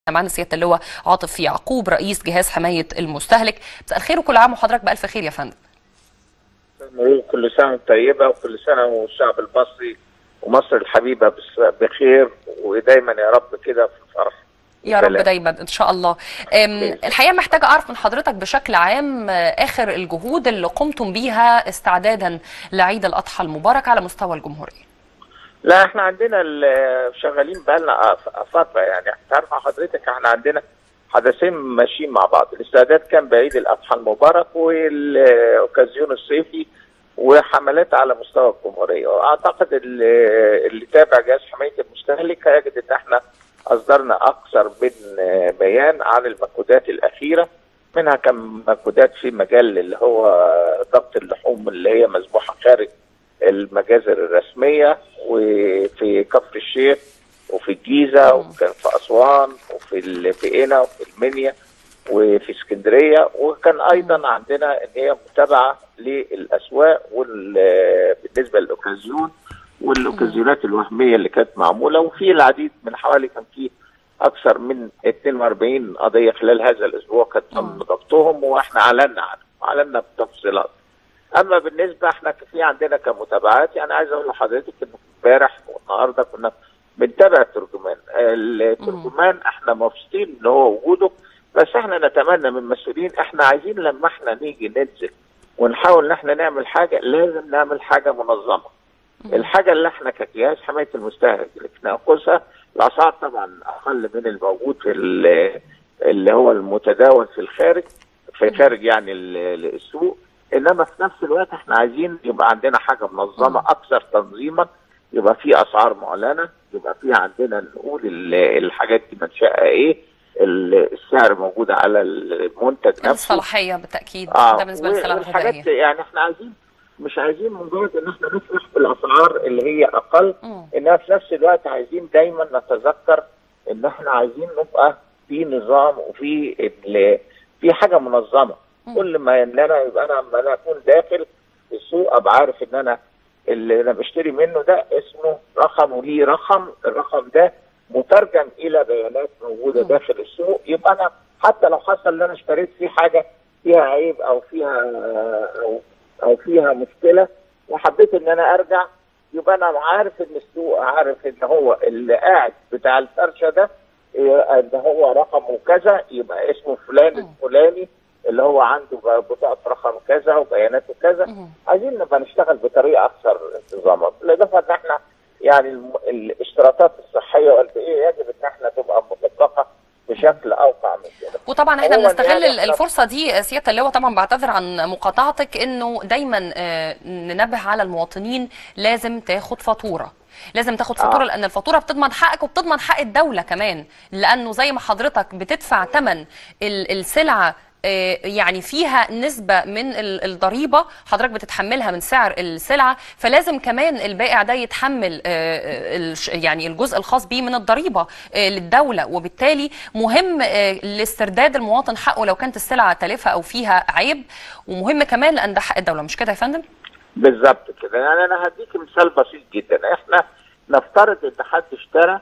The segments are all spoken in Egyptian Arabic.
معانا سياده اللواء عاطف يعقوب رئيس جهاز حمايه المستهلك مساء الخير وكل عام وحضرتك بالف خير يا فندم نقول كل سنه وانت طيبه وكل سنه والشعب المصري ومصر الحبيبه بس- بخير ودايما يا رب كده في فرح يا رب سلام. دايما ان شاء الله أم، الحقيقه محتاجه اعرف من حضرتك بشكل عام آه، اخر الجهود اللي قمتم بيها استعدادا لعيد الاضحى المبارك على مستوى الجمهوريه لا احنا عندنا ال- شغالين بقالنا أف- فتره يعني انت عارفه حضرتك احنا عندنا حدثين ماشيين مع بعض الاستعداد كان بعيد الاضحى المبارك والاوكازيون الصيفي وحملات على مستوى الجمهوريه واعتقد ال- اللي تابع جهاز حمايه المستهلك هيجد ان احنا اصدرنا اكثر من بيان عن المجهودات الاخيره منها كان مجهودات في مجال اللي هو ضبط اللحوم اللي هي مذبوحه خارج المجازر الرسميه وفي كفر الشيخ وفي الجيزه وكان في اسوان وفي ال- في قنا وفي المنيا وفي اسكندريه وكان ايضا عندنا ان هي متابعه للاسواق وال- بالنسبه للاوكازيون والاوكازيونات الوهميه اللي كانت معموله وفي العديد من حوالي كان في اكثر من 42 قضيه خلال هذا الاسبوع كانت تم ضبطهم واحنا اعلنا عنهم اعلنا بتفصيلات اما بالنسبه احنا في عندنا كمتابعات يعني عايز اقول لحضرتك ان امبارح والنهارده كنا بنتابع الترجمان الترجمان احنا مبسوطين ان هو وجوده بس احنا نتمنى من المسؤولين احنا عايزين لما احنا نيجي ننزل ونحاول ان احنا نعمل حاجه لازم نعمل حاجه منظمه الحاجه اللي احنا كجهاز حمايه المستهلك اللي بناخذها الاسعار طبعا اقل من الموجود في ال- اللي هو المتداول في الخارج في خارج يعني ال- السوق انما في نفس الوقت احنا عايزين يبقى عندنا حاجه منظمه اكثر تنظيما يبقى في اسعار معلنه يبقى في عندنا نقول ال- الحاجات دي منشأها ايه ال- السعر موجود على المنتج نفسه الصلاحيه بالتاكيد اه ده بالنسبه للسلع والحاجات الغذائيه يعني احنا عايزين مش عايزين مجرد ان احنا نفرح بالاسعار اللي هي اقل مم. انما في نفس الوقت عايزين دايما نتذكر ان احنا عايزين نبقى في نظام وفي ال- في حاجه منظمه كل ما ان انا يبقى انا لما انا اكون داخل السوق ابقى عارف ان انا اللي انا بشتري منه ده اسمه رقم وليه رقم الرقم ده مترجم الى بيانات موجوده داخل السوق يبقى انا حتى لو حصل ان انا اشتريت فيه حاجه فيها عيب او فيها او او فيها مشكله وحبيت ان انا ارجع يبقى انا عارف ان السوق عارف ان هو اللي قاعد بتاع الفرشه ده إيه، ان هو رقمه كذا يبقى اسمه فلان الفلاني اللي هو عنده بطاقه رقم كذا وبياناته كذا عايزين نبقى نشتغل بطريقه اكثر انتظاما بالاضافه ان احنا يعني الم- الاشتراطات الصحيه والبيئيه يجب ان احنا تبقى مطبقه بشكل اوقع من كده وطبعا احنا عموماً بنستغل يعني ال- إحنا- الفرصه دي سياده اللواء طبعا بعتذر عن مقاطعتك انه دايما آه، ننبه على المواطنين لازم تاخد فاتوره لازم تاخد فاتوره آه. لان الفاتوره بتضمن حقك وبتضمن حق الدوله كمان لانه زي ما حضرتك بتدفع ثمن السلعه آه، يعني فيها نسبة من ال- الضريبة حضرتك بتتحملها من سعر السلعة فلازم كمان البائع ده يتحمل آه، الش- يعني الجزء الخاص بيه من الضريبة آه، للدولة وبالتالي مهم آه، لاسترداد المواطن حقه لو كانت السلعة تالفة أو فيها عيب ومهم كمان لأن ده حق الدولة مش كده يا فندم؟ بالظبط كده يعني انا هديك مثال بسيط جدا احنا نفترض ان حد اشترى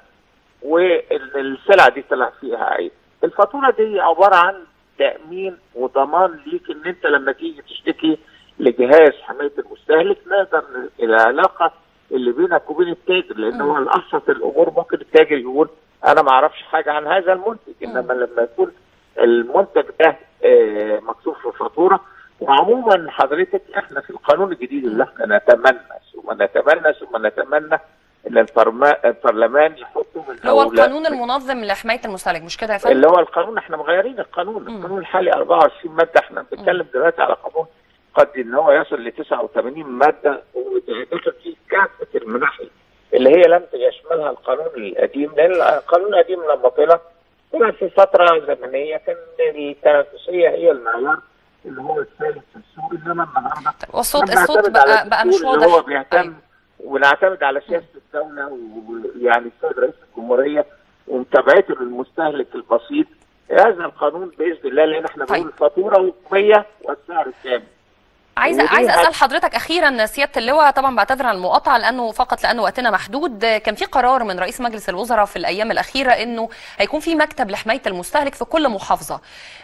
وان السلعه دي طلع فيها عيب الفاتوره دي عباره عن تامين وضمان ليك ان انت لما تيجي تشتكي لجهاز حمايه المستهلك نقدر العلاقه اللي بينك وبين التاجر لان هو الابسط الامور ممكن التاجر يقول انا ما اعرفش حاجه عن هذا المنتج انما لما يكون المنتج ده آه، مكتوب في فاتوره وعموما حضرتك احنا في القانون الجديد اللي احنا نتمنى ثم نتمنى ثم نتمنى ان البرما- البرلمان يحطه من اللي هو أولى- القانون المنظم لحماية المستهلك مش كده يا فندم؟ اللي هو القانون احنا مغيرين القانون القانون الحالي 24 ماده احنا بنتكلم دلوقتي على قانون قد ان هو يصل ل 89 ماده وداخل فيه كافه المناحي اللي هي لم يشملها القانون القديم لان القانون القديم لما طلع طلع في فتره زمنيه كان التنافسيه هي المعيار اللي هو الثالث في السوق انما النهارده والصوت لما الصوت نعتمد على بقى بقى مش الدستور اللي هو واضح بيهتم أيوة. ونعتمد على سياسه الدوله ويعني السيد رئيس الجمهوريه ومتابعته للمستهلك البسيط هذا القانون باذن الله لان احنا طيب. بنقول الفاتوره وقيه والسعر الكامل عايزه ودي عايزه هت- اسال حضرتك اخيرا سياده اللواء طبعا بعتذر عن المقاطعه لانه فقط لانه وقتنا محدود كان في قرار من رئيس مجلس الوزراء في الايام الاخيره انه هيكون في مكتب لحمايه المستهلك في كل محافظه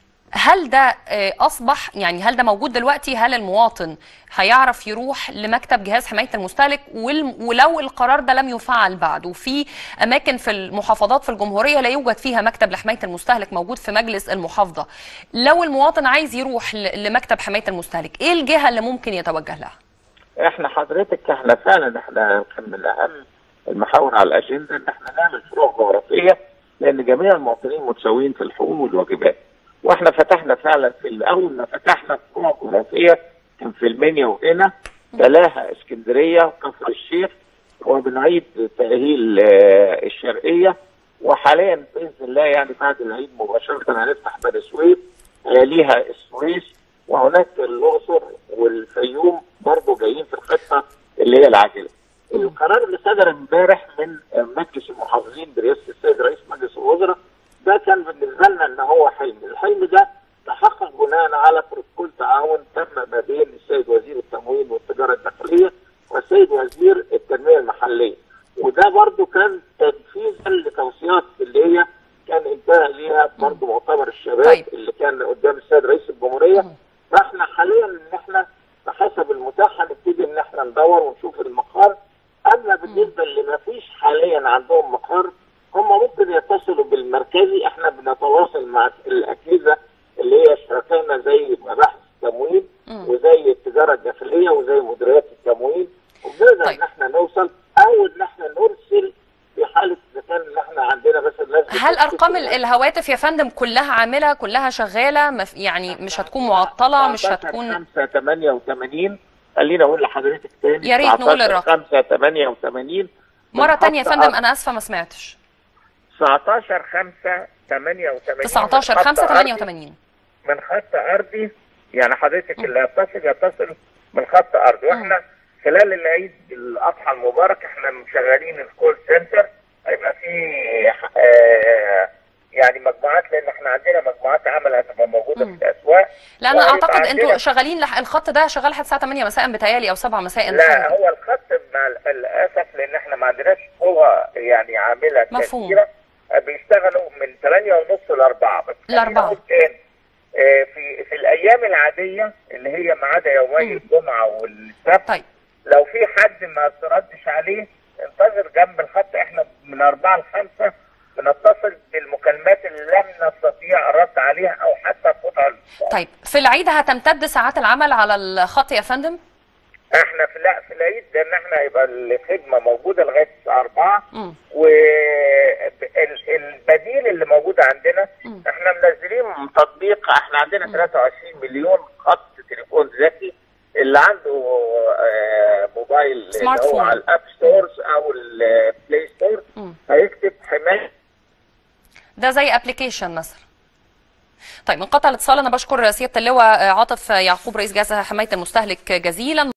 هل ده آه، اصبح يعني هل ده موجود دلوقتي هل المواطن هيعرف يروح لمكتب جهاز حمايه المستهلك وال- ولو القرار ده لم يفعل بعد وفي اماكن في المحافظات في الجمهوريه لا يوجد فيها مكتب لحمايه المستهلك موجود في مجلس المحافظه لو المواطن عايز يروح ل- لمكتب حمايه المستهلك ايه الجهه اللي ممكن يتوجه لها احنا حضرتك احنا فعلا احنا كان من اهم المحاور على الاجنده ان احنا نعمل فروع جغرافيه لان جميع المواطنين متساويين في الحقوق والواجبات واحنا فتحنا فعلا في الاول ما فتحنا فروع جغرافيه كان في المنيا وهنا تلاها اسكندريه وكفر الشيخ وبنعيد تاهيل آه، الشرقيه وحاليا باذن الله يعني بعد العيد مباشره هنفتح بني سويف يليها السويس وهناك الاقصر والفيوم برضه جايين في الخطه اللي هي العاجله. القرار اللي صدر امبارح من مجلس المحافظين برئاسه السيد رئيس مجلس الوزراء ده كان بالنسبه لنا ان هو حلم، الحلم ده تحقق بناء على بروتوكول تعاون تم ما بين السيد وزير التموين والتجاره الداخليه والسيد وزير التنميه المحليه. وده برضه كان تنفيذا لتوصيات اللي هي كان انتهى ليها برضه مؤتمر الشباب طيب. اللي كان قدام السيد رئيس الجمهوريه فاحنا حاليا ان احنا بحسب المتاح هنبتدي ان احنا ندور ونشوف المقر اما بالنسبه اللي ما فيش حاليا عندهم مقر هم ممكن يتصلوا بالمركزي احنا بنتواصل مع الاجهزه اللي هي شركائنا زي مباحث التموين وزي التجاره الداخليه وزي مديريات التموين وبنقدر طيب. ان احنا نوصل او ان احنا نرسل في حاله اذا كان ان احنا عندنا مثلا ناس هل بتتصل ارقام ال- الهواتف يا فندم كلها عامله كلها شغاله مف- يعني مش هتكون معطله مش هتكون 5 88 خليني اقول لحضرتك تاني يا ريت نقول الرقم. 5 88 مره تانية يا فندم انا اسفه ما سمعتش 19 5 88 19 من خط 5 أرضي- 88 من خط ارضي يعني حضرتك اللي يتصل يتصل من خط ارضي واحنا خلال العيد الاضحى المبارك احنا مشغلين الكول سنتر هيبقى في آه يعني مجموعات لان احنا عندنا مجموعات عمل هتبقى موجوده في الاسواق لان وهيبقى اعتقد عندنا- انتوا شغالين لح... الخط ده شغال لحد الساعه 8 مساء بتهيالي او 7 مساء لا حاجة. هو الخط مع ال- للاسف لان احنا ما عندناش قوه يعني عامله مفهوم. كثيره آه، بيشتغلوا من 8 ونص ل 4 بس خليني لأربعة. أقول تاني آه، في في الايام العاديه اللي هي ما عدا يومي الجمعه والسبت طيب لو في حد ما تردش عليه انتظر جنب الخط احنا من 4 ل 5 بنتصل بالمكالمات اللي لم نستطيع الرد عليها او حتى قطع الاتصال. طيب في العيد هتمتد ساعات العمل على الخط يا فندم احنا في لا في العيد ده ان احنا هيبقى الخدمه موجوده لغايه الساعه 4 مم. والبديل اللي موجود عندنا احنا منزلين تطبيق احنا عندنا 23 مليون خط تليفون ذكي اللي عنده آه، موبايل سمارت اللي هو فون. على الاب ستورز او البلاي ستور مم. هيكتب حمايه ده زي ابلكيشن مثلا طيب انقطع الاتصال انا بشكر سياده اللواء عاطف يعقوب رئيس جهاز حمايه المستهلك جزيلا